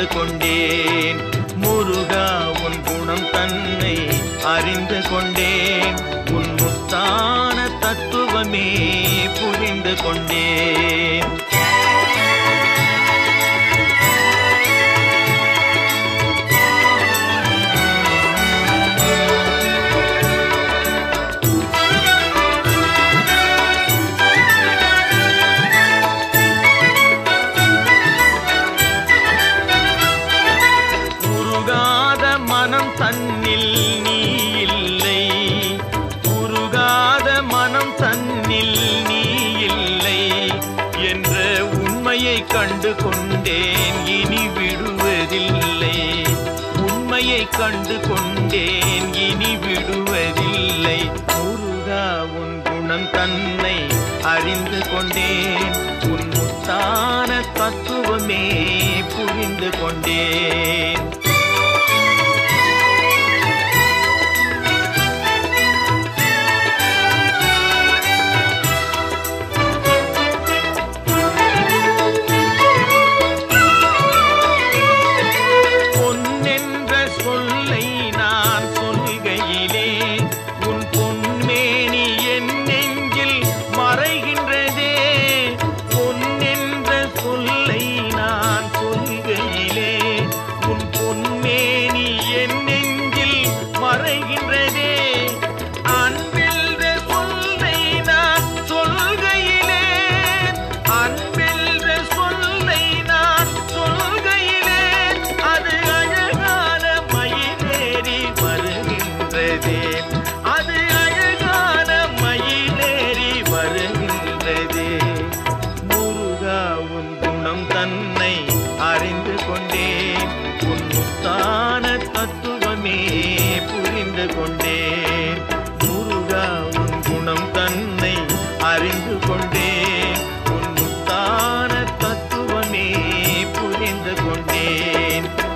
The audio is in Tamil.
புரிந்து கொண்டேன் முருகா உன் குணம் தன்னை அறிந்து கொண்டேன் உன் முத்தான தத்துவமே புரிந்து கொண்டேன் உருகாத மனம் தன்னில் நீ இல்லை உருகாத மனம் தன்னில் நீ இல்லை என்ற உண்மையை கண்டு கொண்டேன் இனி விடுவதில்லை உண்மையை கண்டு கொண்டேன் இனி விடுவதில்லை முருகா உன் குணம் தன்னை அறிந்து கொண்டேன் உன் முத்தான தத்துவமே புரிந்து கொண்டேன் பொன்னென்ற சொல்லை நான் சொல்கையிலே உன் பொன்மேனி என் நெஞ்சில் மறைகின்றதே பொன்னென்ற சொல்லை நான் சொல்கையிலே உன் பொன்மேனி என் நெஞ்சில் மறைகின்றதே அன்பில்த சொல்லை நான் சொல்கையிலே அன்பில்த சொல்லை நான் சொல்கையிலே அது அழகான மயிலேறி வருகின்றதே அது அழகான மயிலேறி வருகின்றதே முருகா உன் குணம் தன்னை அறிந்து கொண்டேன் உன் முத்தான தத்துவமே புரிந்து கொண்டேன் முருகா உன் குணம் தன்னை அறிந்து கொண்டேன் உன் முத்தான தத்துவமே புரிந்து கொண்டேன்